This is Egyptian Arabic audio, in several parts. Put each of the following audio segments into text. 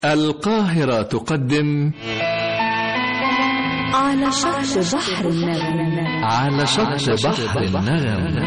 القاهرة تقدم على شط بحر النغم على شط بحر النغم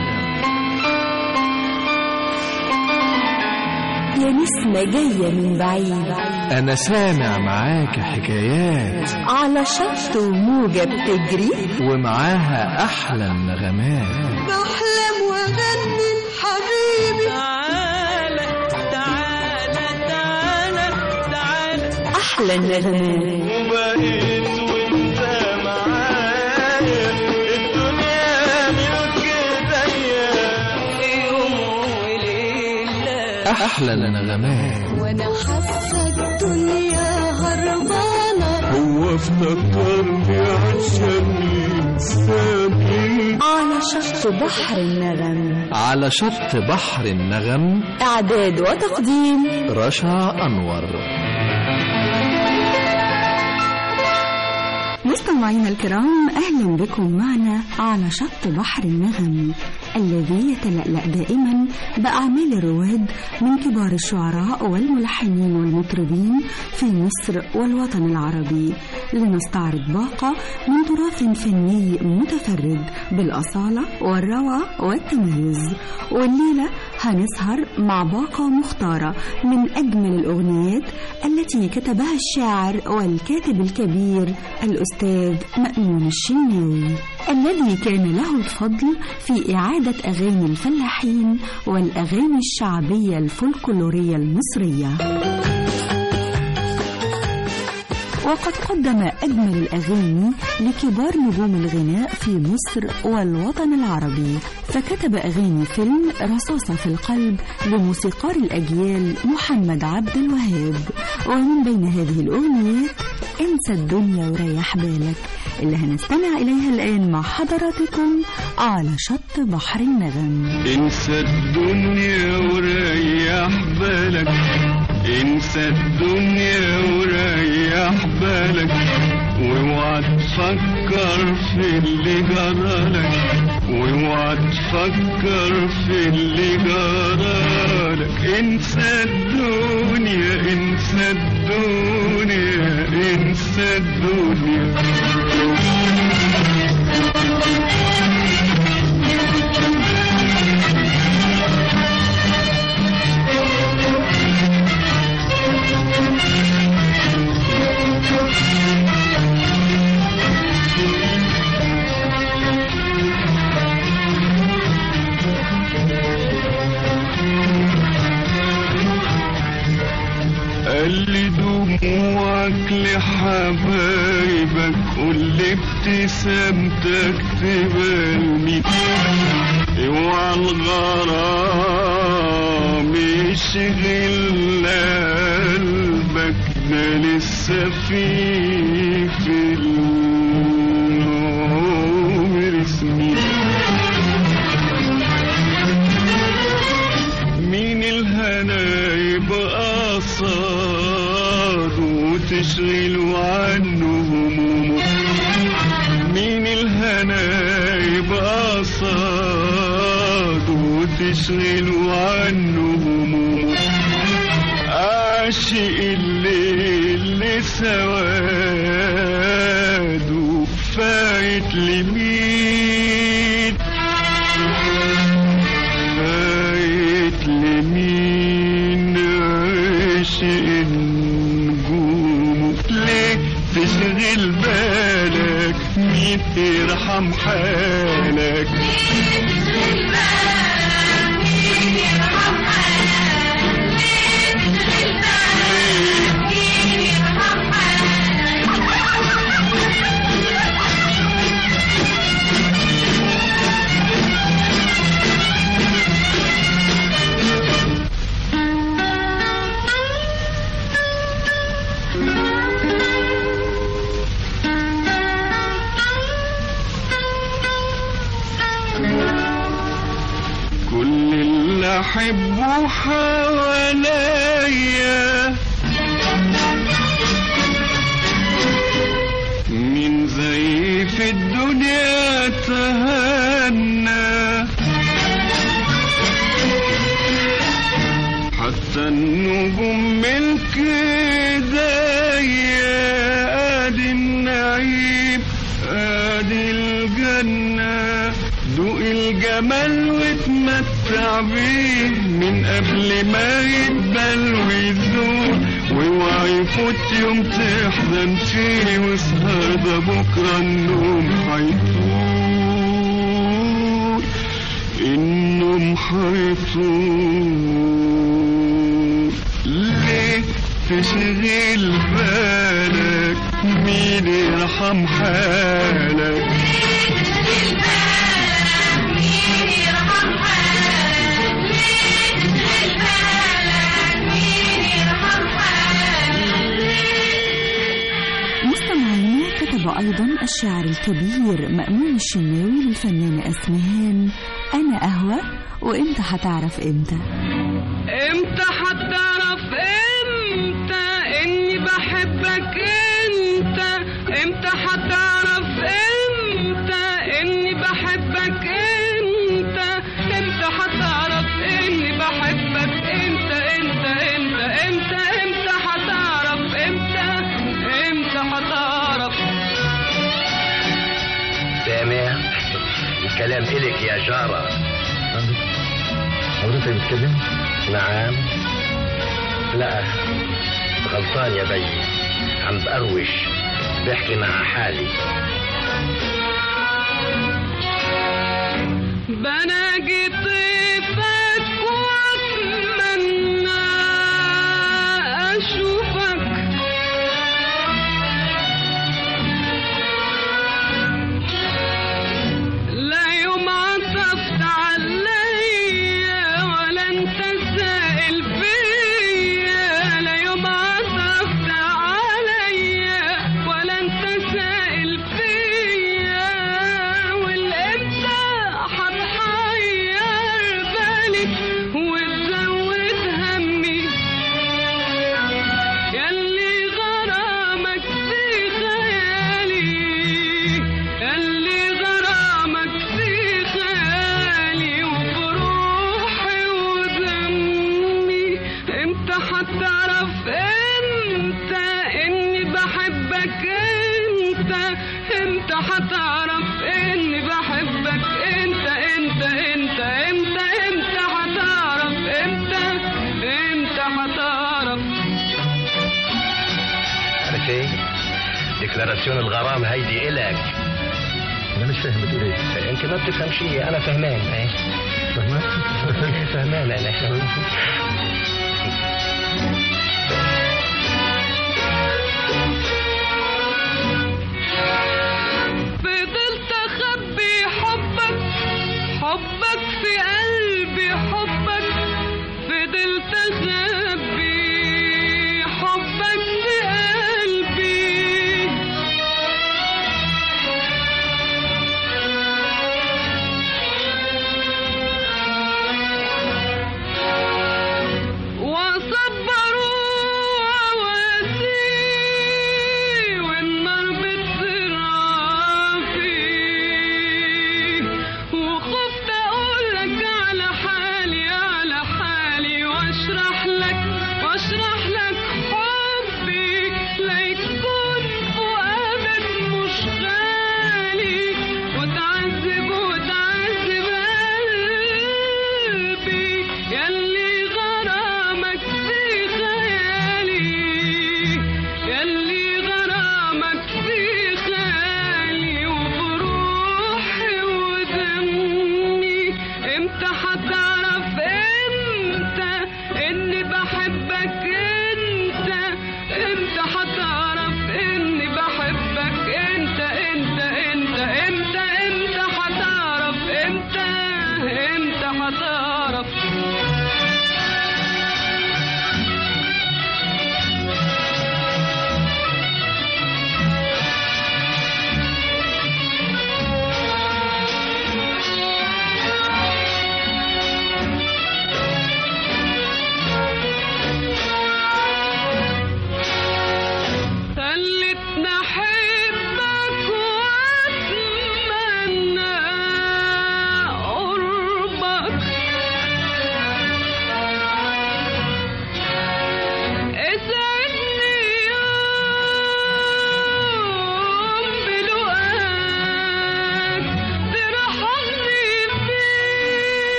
يا نسمة جاية من بعيد أنا سامع معاك حكايات على شط وموجة بتجري ومعاها أحلى النغمات بحلم واغني حبيبي تعالى تعالى تعالى تعالى أحلى النغمات وبقيت وانت معايا الدنيا ملك ايديا يوم وليلة أحلى النغمات وانا حاسه الدنيا هربانه هو افتكرني عشان ينساني على شط بحر النغم على شط بحر النغم إعداد وتقديم رشا أنور مستمعينا الكرام أهلا بكم معنا على شط بحر النغم الذي يتلألأ دائما بأعمال الرواد من كبار الشعراء والملحنين والمطربين في مصر والوطن العربي لنستعرض باقة من تراث فني متفرد بالأصالة والروعة والتميز والليلة هنسهر مع باقة مختارة من أجمل الأغنيات التي كتبها الشاعر والكاتب الكبير الأستاذ مأمون الشناوي الذي كان له الفضل في إعادة أغاني الفلاحين والأغاني الشعبية الفولكلورية المصرية وقد قدم أجمل الأغاني لكبار نجوم الغناء في مصر والوطن العربي فكتب أغاني فيلم رصاصة في القلب لموسيقار الأجيال محمد عبد الوهاب ومن بين هذه الأغنيات انسى الدنيا وريح بالك اللي هنستمع إليها الآن مع حضراتكم على شط بحر النغم انسى الدنيا وريح بالك انسى الدنيا وريح بالك واوعى تفكر في اللي جرالك واوعى تفكر في اللي جرالك انسى الدنيا انسى الدنيا انسى الدنيا قال لي دموعك لحبايبك قول لي ابتسامتك تبالني اوعى الغرام يشغل قلبك ده لسه في في العمر سنين مين الهنا يبقى صاد وتشغل عنه همومه مين الهنا يبقى صاد وتشغل عنه همومه عاشق الليل سواد وفايت لمين فايت لمين عاشق النجوم ليه تشغل بالك مين يرحم حالك كل اللي احبه حواليا من زي في الدنيا تهنى حتى النجوم من كده الجمال وتمتع بيه من قبل ما يقبل ويزور واوعى يفوت يوم تحزن فيه واسهر ده بكره النوم هيطول النوم هيطول ليه تشغل بالك مين يرحم حالك مستمعينا كتب أيضا الشاعر الكبير مأمون الشناوي للفنانة أسمهان أنا أهوى وإمتى هتعرف إمتى امتى هتعرف امتى اني بحبك انت امتى هتعرف امتى اني بحبك انت امتى هتعرف اني بحبك انت انت انت امتى امتى هتعرف امتى امتى هتعرف سامع الكلام إلك يا جارة حضرتك بتتكلم؟ نعم لا غلطان يا بي عم بقروش بحكي مع حالي بناجي طيفك واتمنى اشوفك لا يوم عطفت عليا ولا انت سائل فيا لا يوم عطفت عليا ولا انت سائل فيا والامتى هتحير بالي وتزود همي ياللي غرامك في خيالي ياللي غرامك في خيالي وبروحي ودمي امتى هتعرف انت اني بحبك انت امتى هتعرف اني بحبك انت انت انت امتى امتى هتعرف امتى امتى هتعرف عارف ايه؟ ديكلاراسيون الغرام هيدي إلك انا مش فاهم بتقول ايه انت ما بتفهم شيء انا فهمان ايه فاهمة؟ فهمان انا فضلت اخبي حبك حبك في قلبي حبك فضلت اخبي حبك في قلبي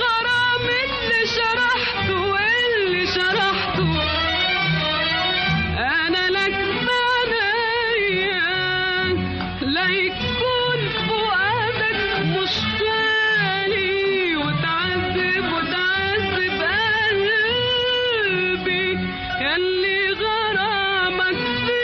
الغرام اللي شرحته واللي شرحته انا لك بعنايا لا يكون فؤادك مش غالي وتعذب وتعذب قلبي ياللي غرامك في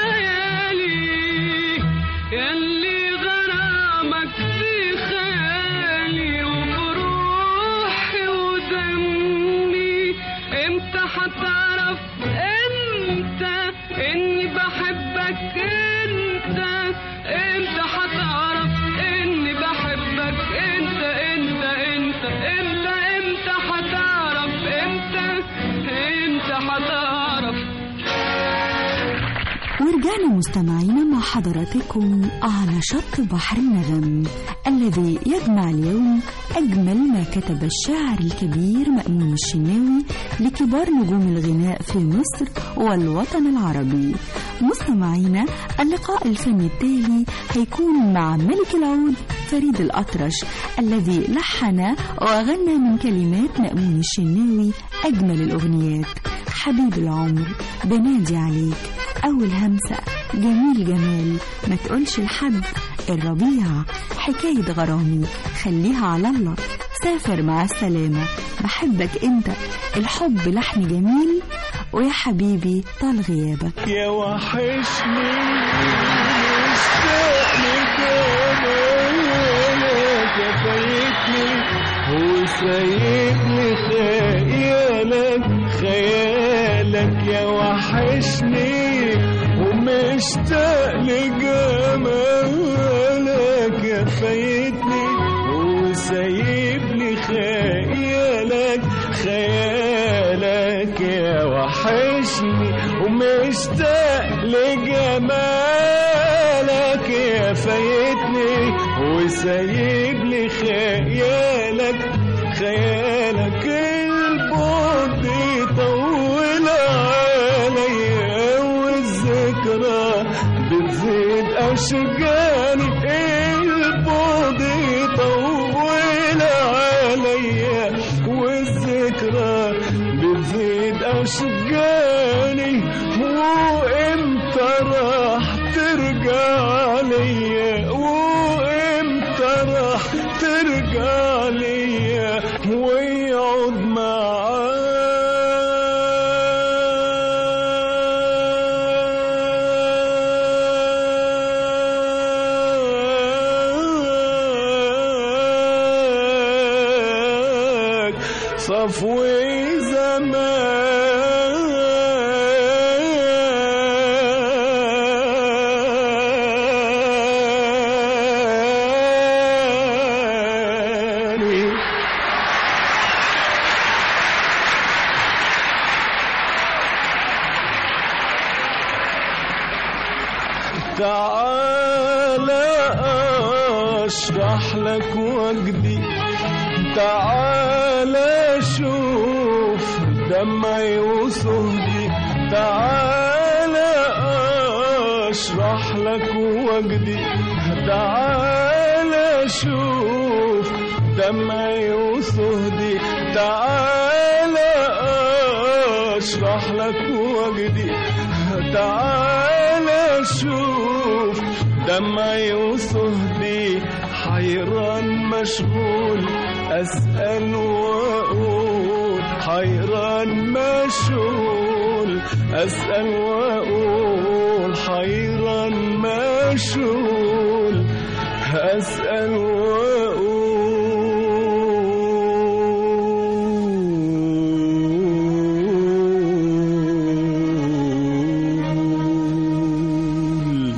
خيالي ياللي غرامك في خيالي وبروحي ودمي امتى هتعرف انت اني بحبك انت امتى هتعرف اني بحبك انت انت انت امتى امتى هتعرف امتى امتى هتعرف ورجعنا مستمعينا مع حضراتكم على شط بحر النغم الذي يجمع اليوم أجمل ما كتب الشاعر الكبير مأمون الشناوي لكبار نجوم الغناء في مصر والوطن العربي مستمعينا اللقاء الفني التالي هيكون مع ملك العود فريد الأطرش الذي لحن وغنى من كلمات مأمون الشناوي أجمل الأغنيات حبيب العمر بنادي عليك أول همسة جميل جمال ما تقولش لحد الربيع حكاية غرامي خليها على الله سافر مع السلامة بحبك انت الحب لحن جميل ويا حبيبي طال غيابك يا وحشني مشتاق لجمالك يا فايتني وسايبني خيالك خيالك يا وحشني ومشتاق لجمالك يا فايتني وسايبني خيالك خيالك يا وحشني ومشتاق لجمالك يا فايتني وسايب لي خيالك خيالك البعد يطول عليا والذكرى بتزيد أشجاني البعد يطول عليا والذكرى بتزيد أشجاني وإمتى راح ترجع ليا وإمتى راح ترجع ليا ويقعد معاك صفوي زماني تعال اشرح لك وجدي تعال شوف دمعي وصهدي تعال اشرح لك وجدي تعال شوف دمعي وصهدي تعال اشرح لك وجدي تعال شوف دمعي وصهدي حيران مشغول أسأل وأقول حيران مشغول أسأل وأقول حيران مشغول أسأل وأقول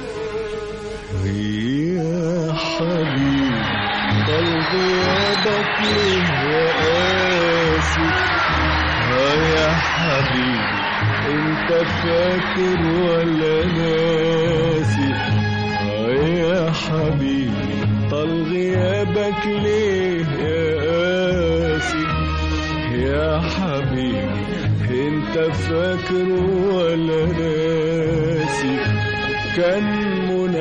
يا حبيبي قلبي يدك ليه يا قاسي ها يا حبيبي انت فاكر ولا ناسي ها يا حبيبي طال غيابك ليه يا قاسي يا حبيبي انت فاكر ولا ناسي كان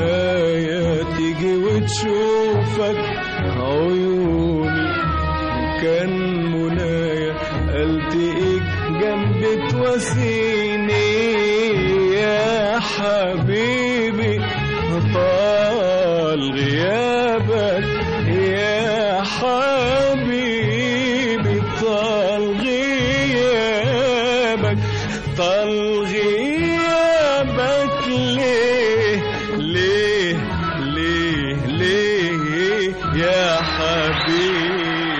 منايا تيجي وتشوفك عيوني كان منايا التقيك جنب تواسيني يا حبيبي طال غيابك يا حبيبي طال غيابك طال غيابك ليه ليه ليه ليه يا حبيبي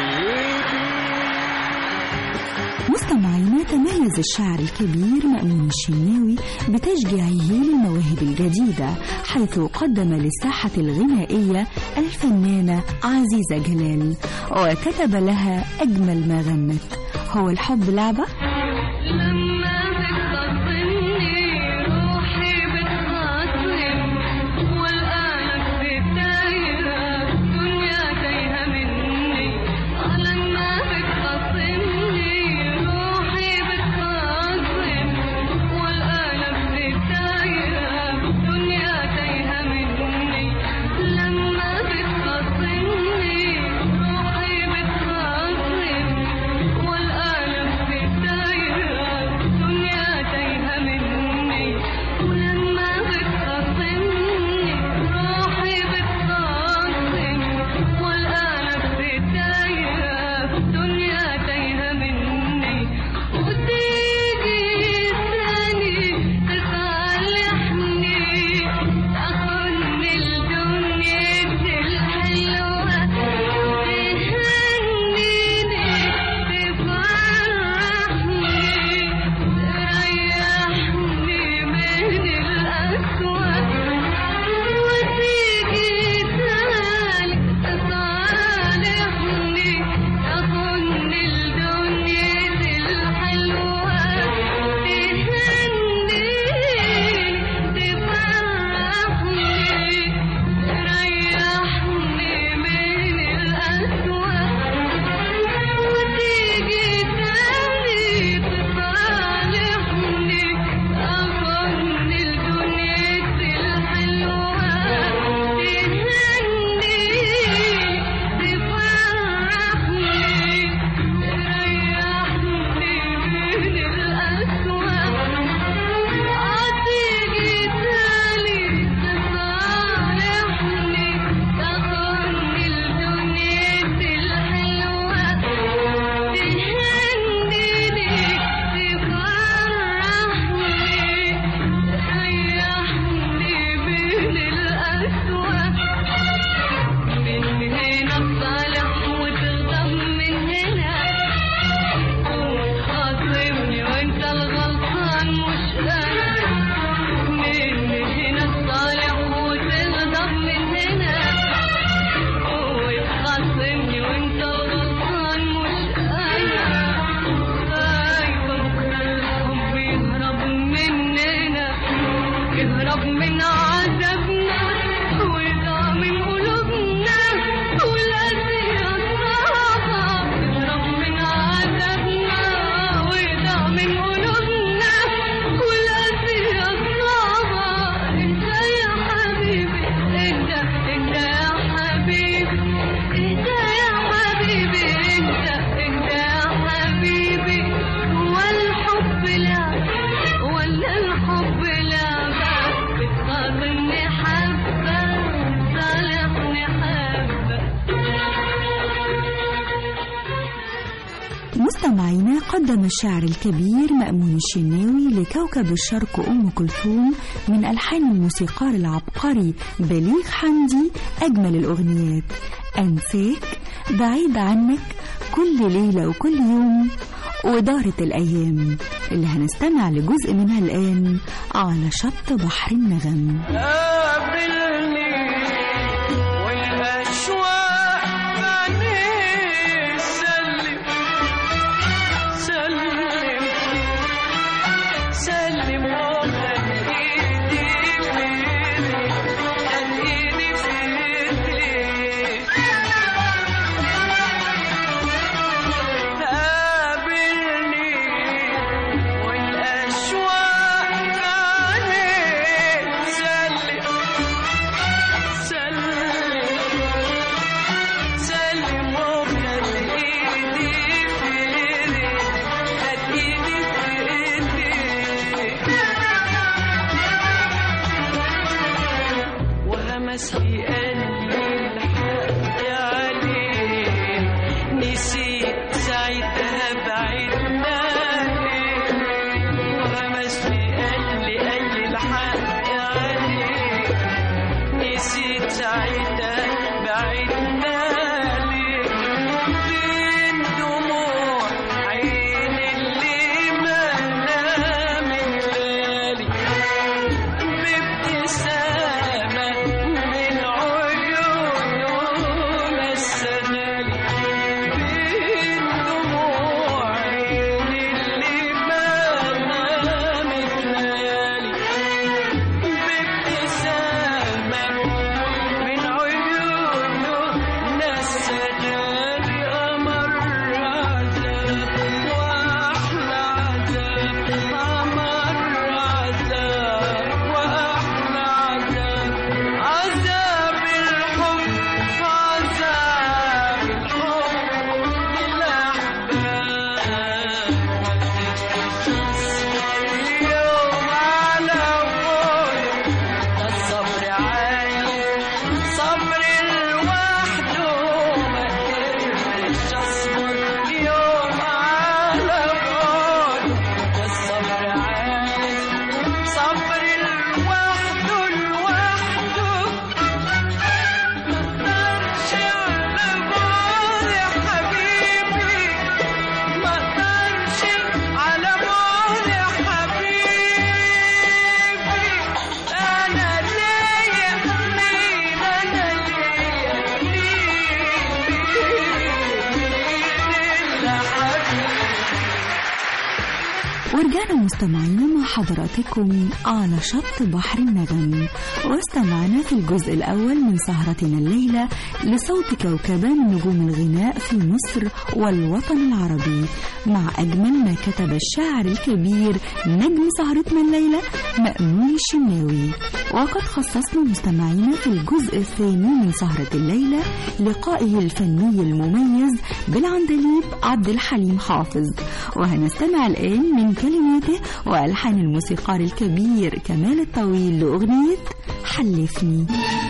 مستمعينا تميز الشاعر الكبير مأمون الشناوي بتشجيعه للمواهب الجديدة حيث قدم للساحة الغنائية الفنانة عزيزة جلال وكتب لها أجمل ما غنت هو الحب لعبة لما بتخاصمني روحي بتخاصم والقلب بتايهة الدنيا تايهة مني آه لما بتخاصمني روحي بتخاصم والقلب بتايهة الدنيا تايهة مني لما بتخاصمني روحي بتخاصم والقلب بتايهة الدنيا تايهة مني ولما بتخاصمني روحي بتخاصم والقلب بتايهة الدنيا تايهة مني وتيجي ثاني تصالحني تاخدني الدنيا الحلوة تهنيني تفرحني تريحني من الأسوأ وتيجي تاني تصالحني تاخدني الدنيا الحلوة تهنيني تفرحني تريحني من الأسوأ وتيجي تاني تصالحني تاخدني الدنيا الحلوة تهنيني تفرحني تريحني من الأسوأ هتيجي تاني تصالحني تاخدني الدنيا الحلوة تهنيني تفرحني تريحني من الأسوأ من هنا تصالح وتغضب من هنا وتخاصمني وانت الغلطان مش انا من هنا تصالح وتغضب من هنا وتخاصمني وانت الغلطان مش انا ايوه بكره الحب يهرب مننا يهرب من عذابنا ويضاع من قلوبنا والأسئلة صعبة يهرب من عذابنا ويضاع من قلوبنا والأسئلة صعبة انت يا حبيبي انت انت يا حبيبي انت يا حبيبي انت انت يا حبيبي والحب لعبة ولا الحب لعبة بتخاطبني حبة صالحني حبة مستمعينا قدم الشاعر الكبير مأمون الشناوي لكوكب الشرق أم كلثوم من ألحان الموسيقار العبقري بليغ حمدي أجمل الأغنيات أنساك بعيد عنك كل ليلة وكل يوم ودارت الأيام اللي هنستمع لجزء منها الآن على شط بحر النغم قابلني والأشواق عني سلم سلم سلم وخد إيدي في إيدي خد إيدي في إيدي قابلني والأشواق عني سلم ورجعنا مستمعينا مع حضراتكم على شط بحر النغم واستمعنا في الجزء الأول من سهرتنا الليلة لصوت كوكبان من نجوم الغناء في مصر والوطن العربي مع أجمل ما كتب الشاعر الكبير نجم سهرتنا الليلة مأمون الشناوي وقد خصصنا مستمعينا في الجزء الثاني من سهرة الليلة لقائه الفني المميز بالعندليب عبد الحليم حافظ وهنستمع الآن من كلماته وألحان الموسيقار الكبير كمال الطويل لأغنية حلفني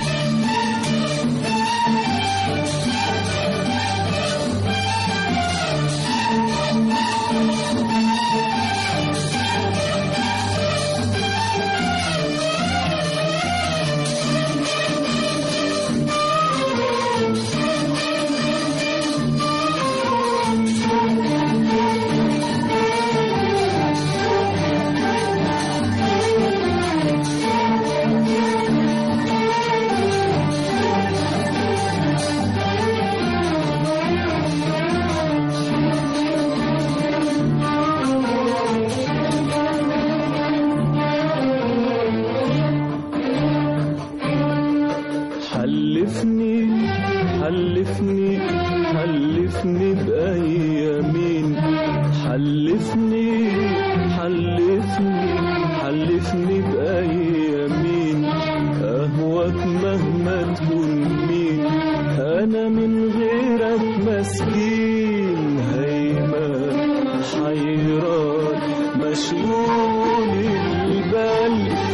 حلفني حلفني حلفني بأيامين حلفني حلفني حلفني بأيامين أهواك مهما تكون مين أنا من غيرك مسكين هيمان حيران مشغول البال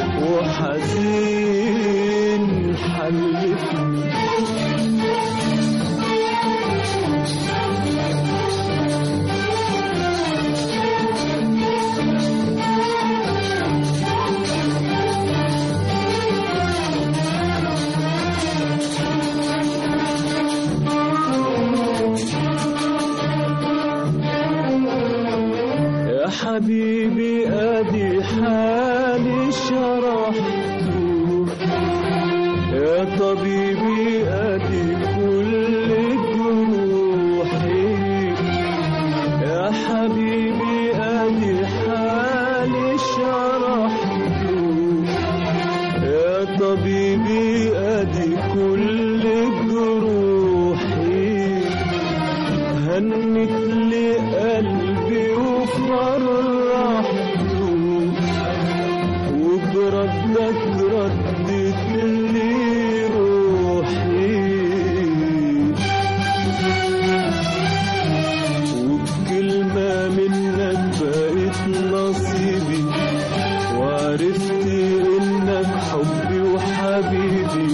وحزين حلفني يا حبيبي ادي حالي شرحته يا طبيبي ادي كل جروحي يا حبيبي ادي حالي شرحته يا طبيبي ادي كل جروحي هنت لي قلبي وفرحته وبردك ردت لي روحي وبكلمة منك بقيت نصيبي وعرفت انك حبي وحبيبي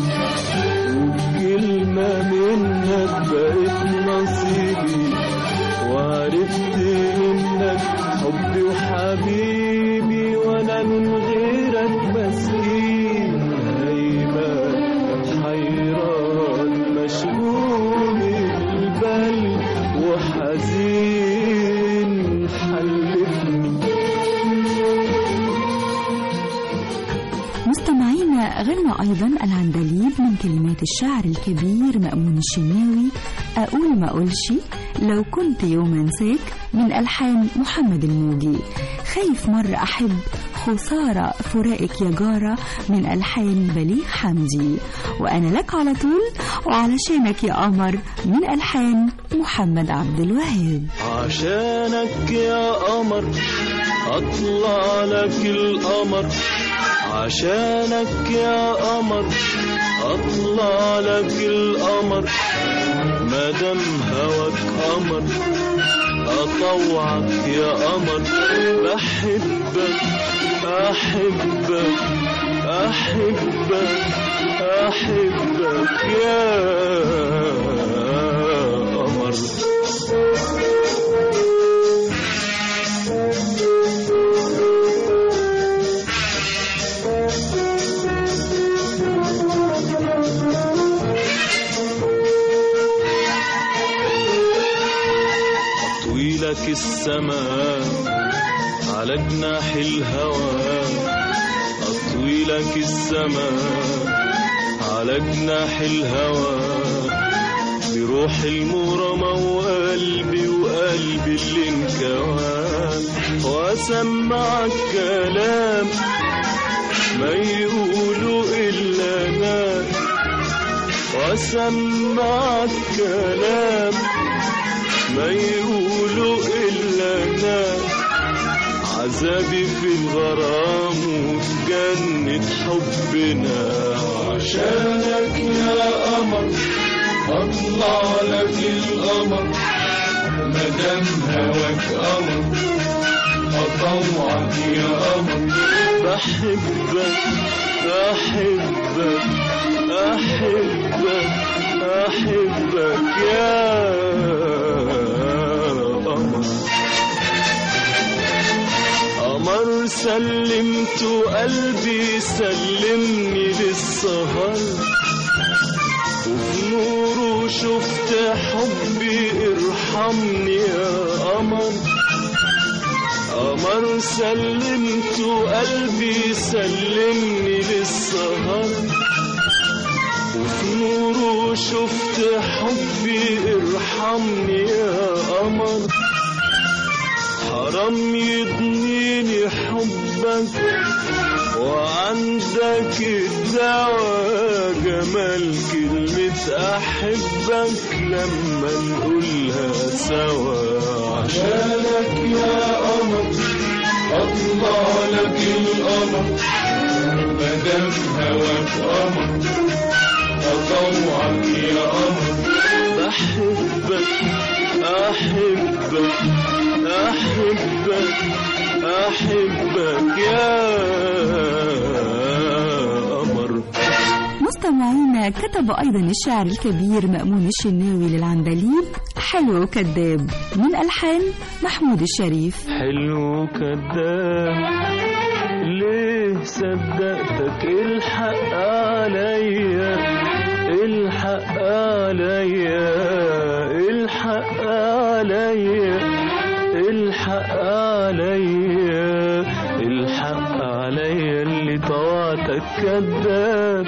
وبكلمة منك بقيت نصيبي وعرفت انك حبي وحبيبي وانا من غيرك مسكين هيبان حيران مشغول البال وحزين حلفني مستمعينا غنى أيضا العندليب من كلمات الشاعر الكبير مأمون الشناوي أقول ما أقولش لو كنت يوم أنساك من ألحان محمد الموجي خايف مرة أحب خسارة فراقك يا جارة من ألحان بليغ حمدي وأنا لك على طول وعلشانك يا قمر من ألحان محمد عبد الوهاب عشانك يا قمر اطلع لك القمر عشانك يا قمر اطلع لك القمر مادام هواك قمر اطوعك يا قمر بحبك احبك احبك احبك يا قمر أطوي لك السماء على جناح الهوى أطوي لك السماء على جناح الهوى بروح المرمى وقلبي وقلبي اللي انكوى واسمعك كلام ما يقولوا الا انا واسمعك كلام ما يقولوا الا انا عذابي في الغرام وفي جنة حبنا عشانك يا قمر اطلع لك القمر مدام هواك قمر اطوعك يا قمر بحبك احبك احبك احبك يا قمر قمر سلمت قلبي سلمني للسهر وفي نوره شفت حبي ارحمني يا قمر قمر سلمت قلبي سلمني للسهر وفي نوره شفت حبي ارحمني يا قمر حرام يضنيني حبك وعندك الدواء جمال كلمة أحبك لما نقولها سوا عشانك يا قمر أطلع لك القمر مدام هواك قمر أطوعك يا قمر بحبك أحبك أحبك أحبك يا قمر مستمعينا كتب أيضا الشاعر الكبير مأمون الشناوي للعندليب حلو كذاب من ألحان محمود الشريف حلو كذاب ليه صدقتك الحق عليا الحق عليا الحق عليا الحق عليا الحق عليا اللي طوعتك كذاب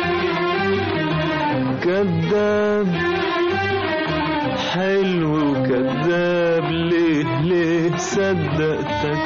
كذاب حلو كذاب ليه ليه صدقتك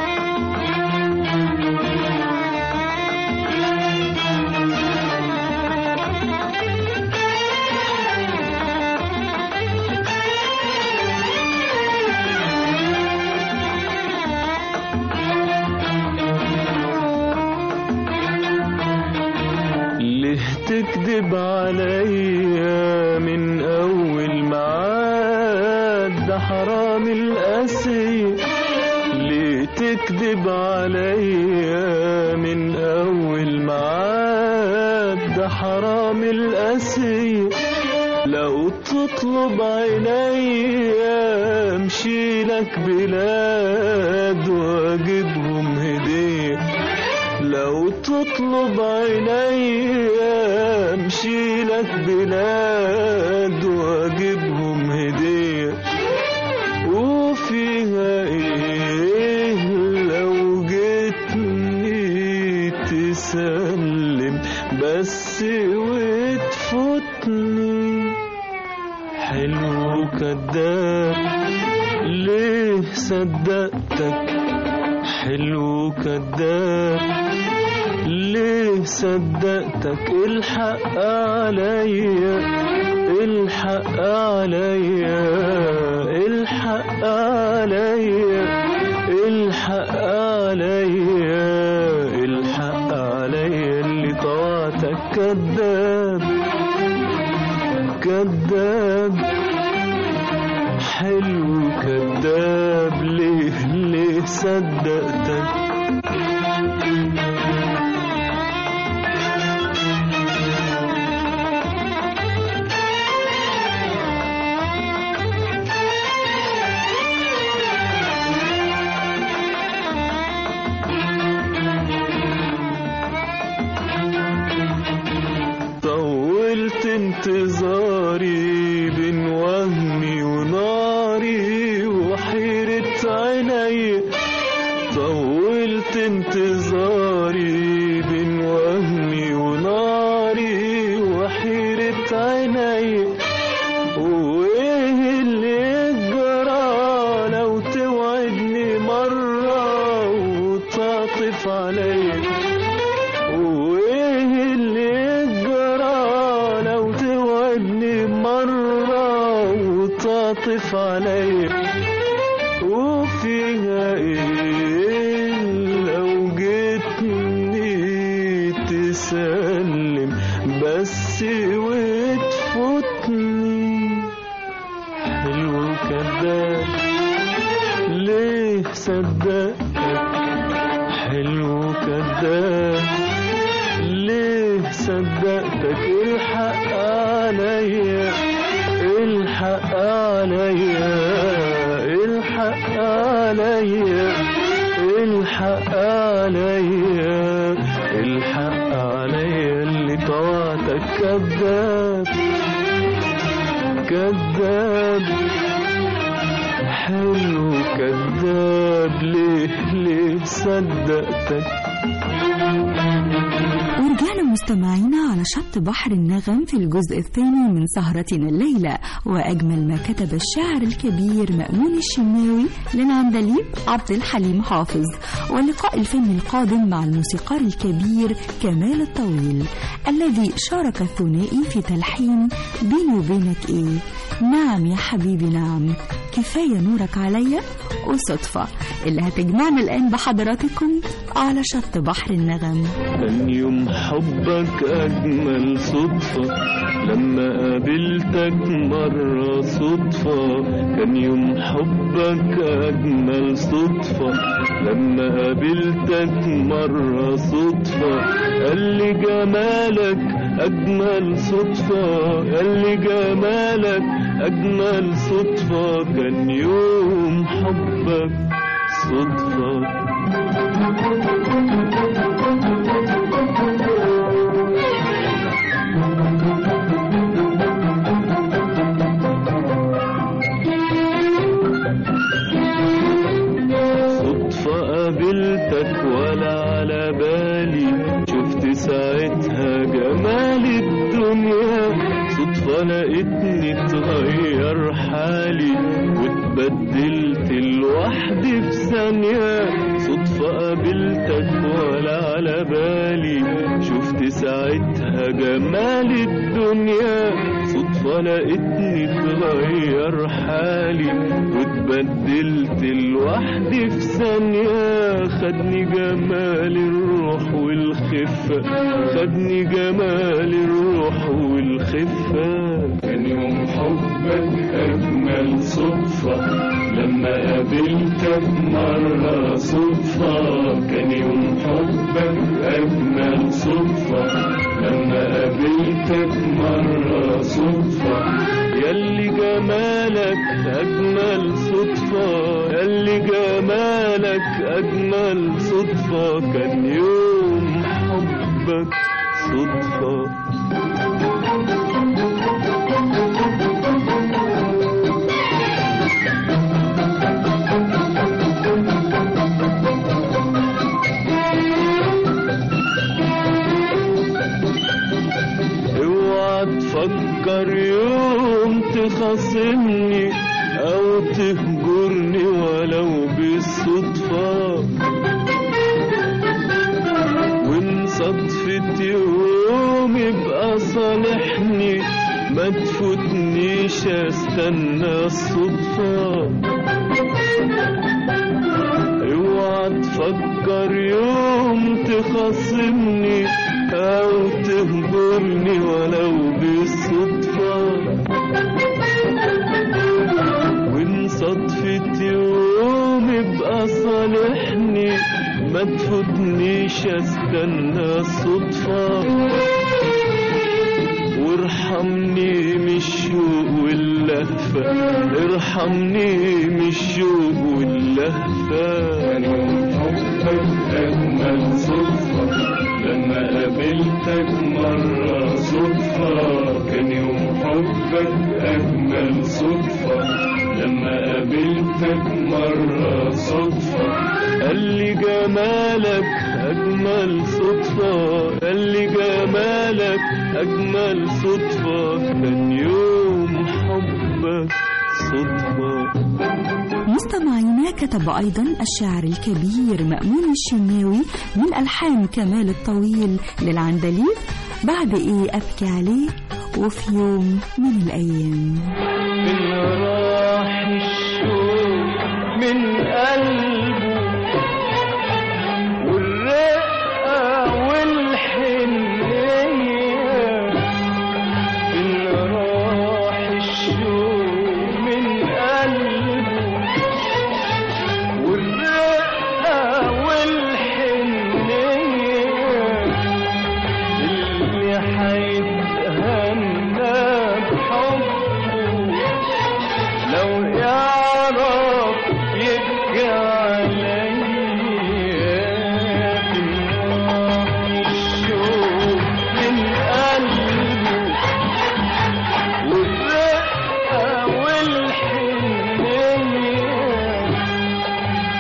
ليه تكذب عليا من اول معاد ده حرام القاسي ليه تكذب عليا من اول معاد ده حرام القاسي لو تطلب عينيا امشي لك بلاد واجيبهم هديه لو تطلب عينيا امشي لك بلاد واجيبهم هديه وفيها ايه لو جيتني تسلم بس وتفوتني حلو كداب ليه صدقتك حلو كداب ليه صدقتك الحق عليا الحق عليا الحق عليا الحق عليا الحق عليا اللي طوعتك كذاب كذاب حلو كذاب ليه ليه صدقتك طولت انتظاري بين وهمي وناري وحيرة عيني طولت انتظاري بين وهمي وناري وحيرة عيني وايه اللي يجرى لو توعدني مرة فيها ايه لو جيتني تسلم بس وتفوتني حلو كذاب ليه صدقتك حلو كذاب ليه صدقتك الحق عليا الحق عليا الحق عليا الحق عليا الحق عليا اللي طوعتك كذاب كذاب حلو كذاب ليه ليه صدقتك ورجعنا مستمعينا على شط بحر النغم في الجزء الثاني من سهرتنا الليلة وأجمل ما كتب الشاعر الكبير مأمون الشناوي للعندليب عبد الحليم حافظ واللقاء الفني القادم مع الموسيقار الكبير كمال الطويل الذي شارك الثنائي في تلحين بيني وبينك إيه نعم يا حبيبي نعم كفاية نورك عليا وصدفة اللي هتجمعنا الآن بحضراتكم على شط بحر النغم كان يوم حبك أجمل صدفة لما قابلتك مرة صدفة كان يوم حبك أجمل صدفة لما قابلتك مرة صدفة قال لي جمالك أجمل صدفة قال لي جمالك أجمل صدفة كان يوم حبك صدفة صدفة قابلتك ولا على بالي شفت ساعتها جمال الدنيا صدفة لقيتني اتغير حالي واتبدلت لوحدي في ثانية صدفة قابلتك ولا على بالي شفت ساعتها جمال الدنيا صدفة لقيتني اتغير حالي واتبدلت لوحدي في ثانية خدني جمال الروح والخفة خدني جمال الروح والخفة كان يوم حبك أجمل صدفة لما قابلتك مرة صدفة كان يوم حبك أجمل صدفة لما قابلتك مرة صدفة ياللي جمالك أجمل صدفة ياللي جمالك أجمل صدفة كان يوم حبك صدفة اوعى تفكر يوم تخاصمني او تهجرني ولو بالصدفة وان صدفة يوم يبقى صالحني ما تفوتنيش استنى الصدفة اوعى تفكر يوم تخاصمني او تهجرني ولو بالصدفة وان صدفة يوم يبقى صالحني ما تفوتنيش استنى الصدفة وارحمني من الشوق واللهفة ارحمني من الشوق واللهفة كان يوم حبك أجمل صدفة لما قابلتك مرة صدفة كان يوم حبك أجمل صدفة لما قابلتك مرة صدفة قال لي جمالك أجمل صدفة قال لي جمالك أجمل صدفة كان يوم حبك صدفة مستمعينا كتب أيضا الشاعر الكبير مأمون الشناوي من ألحان كمال الطويل للعندليب بعد إيه أبكي عليه وفي يوم من الأيام من راح الشوق من قلبي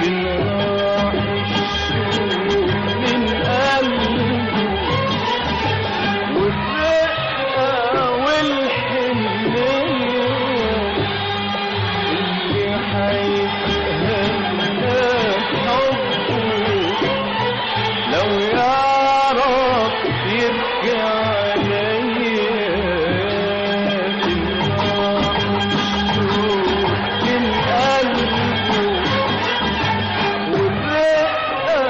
فين راح الشوق من قلبه والرقة والحنية اللي هيتهنى حبه لو يعرف يبكي عليا فين راح الشوق من قلبه والرقة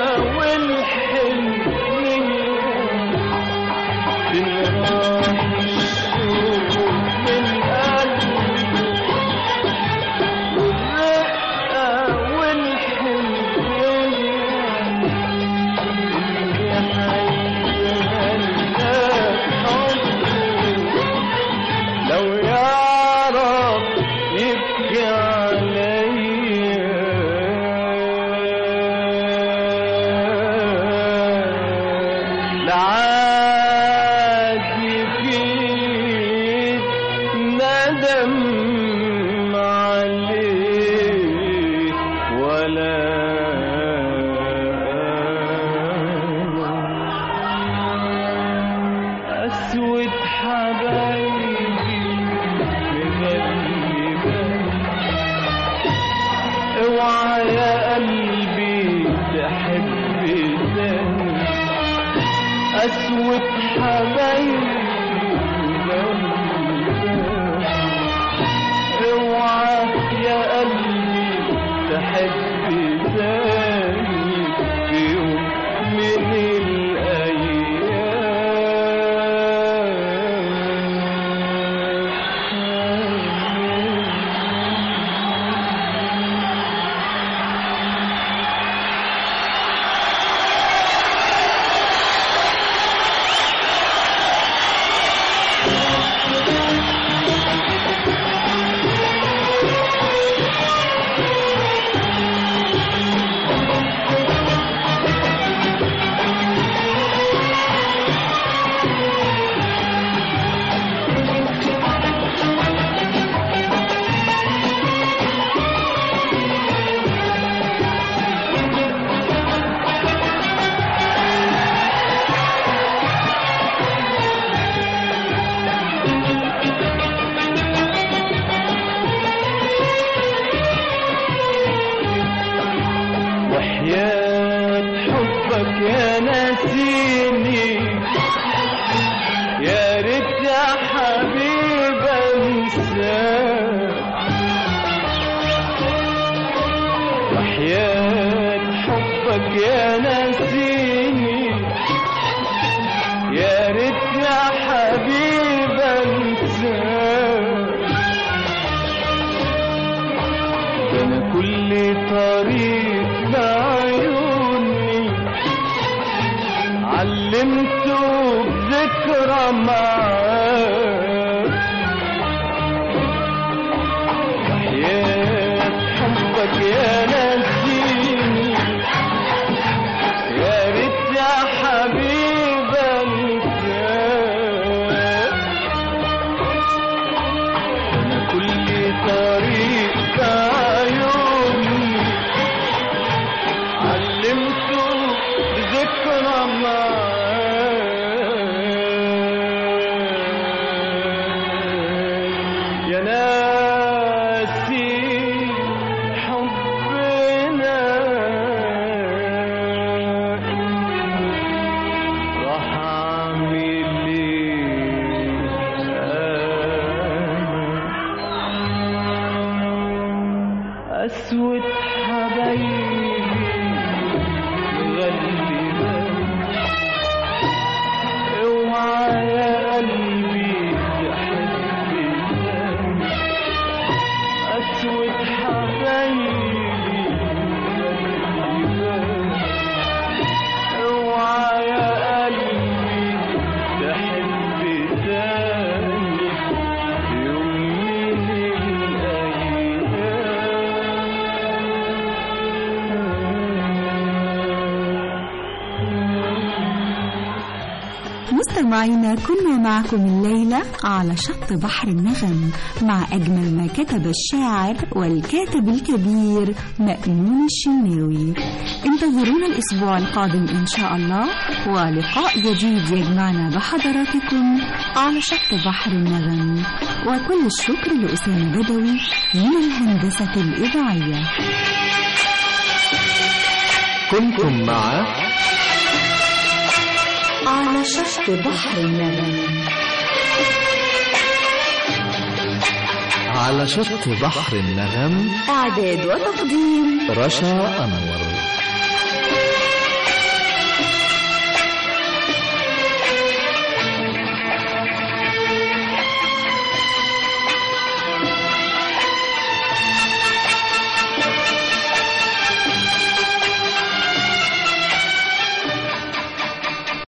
والحنية فين راح الشوق من قلبه والرقة والحنية اللي هيتهنى حبه لو يعرف يبكي عليا لعاد يفيد ندم عليه ولا أسود حبايبي مغلبة اوعى يا قلبي تحب تاني أسود حبايبي مغلبة اوعى يا قلبي تحب تاني في يوم من الأيام وحياة حبك يا ناسيني يا ريت يا حبيب انساك وحياة حبك يا ناسيني يا ريت يا حبيب انساك ده انا كل طريق بعيوني علمته بذكرى معاك وحياة حبك يا نسيني يا ريت يا حبيب انساك أنا كل طريق بعيوني علمته بذكرى معاك يا ناسي حبنا راح اعمل ايه اسود حبايبي مغلبة اوعى يا قلبي تحب تاني مستمعينا كنا معكم الليلة على شط بحر النغم مع أجمل ما كتب الشاعر والكاتب الكبير مأمون الشناوي انتظرونا الأسبوع القادم إن شاء الله ولقاء جديد يجمعنا بحضراتكم على شط بحر النغم وكل الشكر لأسامة بدوي من الهندسة الإذاعية كنتم مع على شط بحر النغم على شط بحر النغم إعداد وتقديم رشا أنور